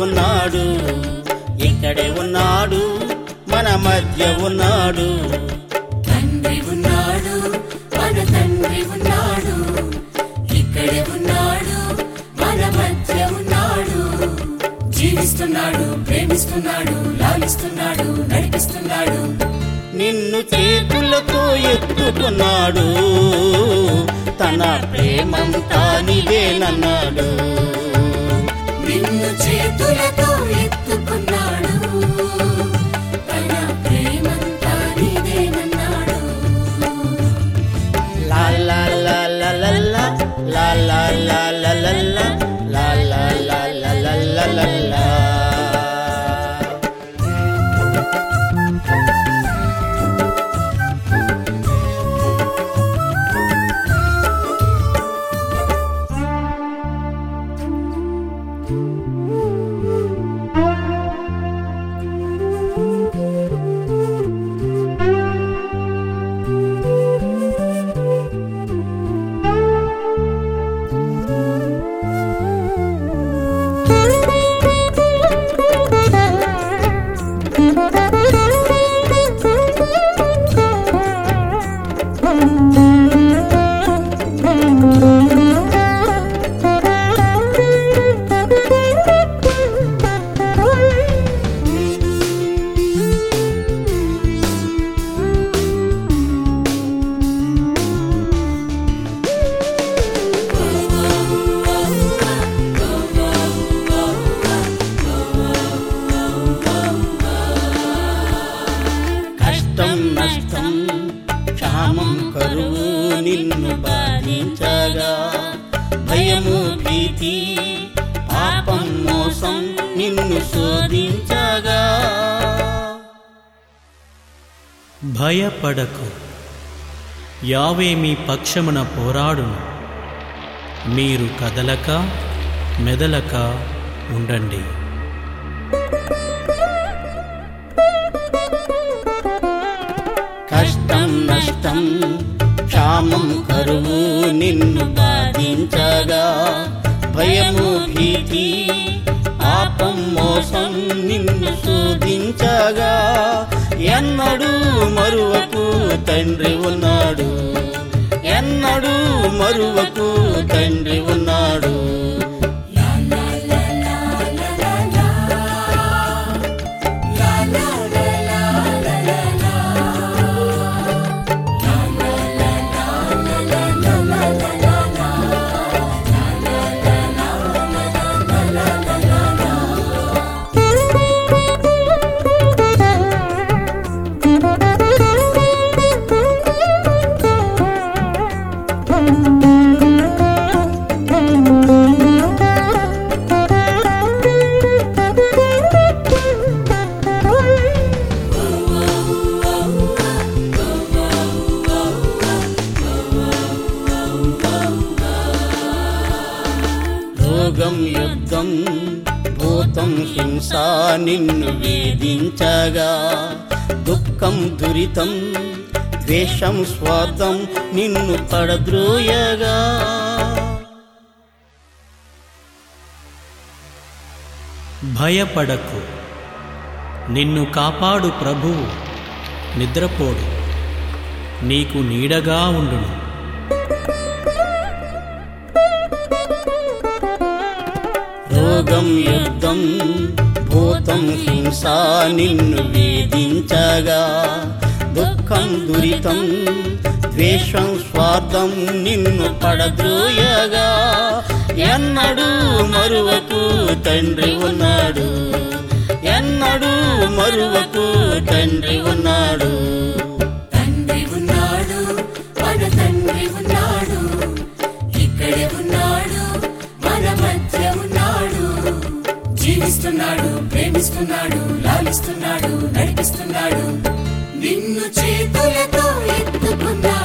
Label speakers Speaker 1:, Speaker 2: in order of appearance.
Speaker 1: ఉన్నాడు ఇక్కడే ఉన్నాడు మన మధ్య ఉన్నాడు
Speaker 2: తండ్రి ఉన్నాడు మన తండ్రి ఉన్నాడు ఇక్కడే ఉన్నాడు మన మధ్య ఉన్నాడు జీవిస్తున్నాడు ప్రేమిస్తున్నాడు లాలిస్తున్నాడు నడిపిస్తున్నాడు
Speaker 1: నిన్ను చేతులతో ఎత్తుకున్నాడు తన ప్రేమంతా నీవేనన్నాడు
Speaker 2: నిన్ను చేతులతో ఎత్తుకున్నాడు తన ప్రేమంతా నీదేనన్నాడు
Speaker 1: లా లా లా లా లా లా, లా లా లా లా లా లా, లా లా లా లా లా లా లా లా. కష్టం నష్టం క్షామం కరువు నిన్ను బాధించగా భయము భీతి పాపం మోసం నిన్ను శోధించగా
Speaker 3: భయపడకు యావే మీ పక్షమున పోరాడును మీరు కదలక మెదలక ఉండండి
Speaker 1: కష్టం నష్టం క్షామం కరువు నిన్ను బాధించగా భయము భీతి పాపం మోసం నిన్ను శోధించగా ఎన్నడూ మరువకు తండ్రి ఉన్నాడు ఎన్నడూ మరువకు తండ్రి ఉన్నాడు రోగం యుద్ధం భూతం హింస నిన్ను వేధించగా దుఃఖం దురితం ద్వేషం స్వార్థం నిన్ను పడద్రోయగా
Speaker 3: భయపడకు నిన్ను కాపాడు ప్రభువు నిద్రపోడు నీకు నీడగా ఉండును
Speaker 1: రోగం యుద్ధం భూతం హింస నిన్ను వేధించగా దుఃఖం దురితం ద్వేషం స్వార్థం నిన్ను పడద్రోయగా ఎన్నడూ మరువకు తండ్రి ఉన్నాడు ఎన్నడూ మరువకు తండ్రి ఉన్నాడు
Speaker 2: తండ్రి ఉన్నాడు మన తండ్రి ఉన్నాడు ఇక్కడే ఉన్నాడు మన మధ్య ఉన్నాడు జీవిస్తున్నాడు ప్రేమిస్తున్నాడు లాలిస్తున్నాడు నడిపిస్తున్నాడు నిన్ను చేతులతో ఎత్తుకున్నాడు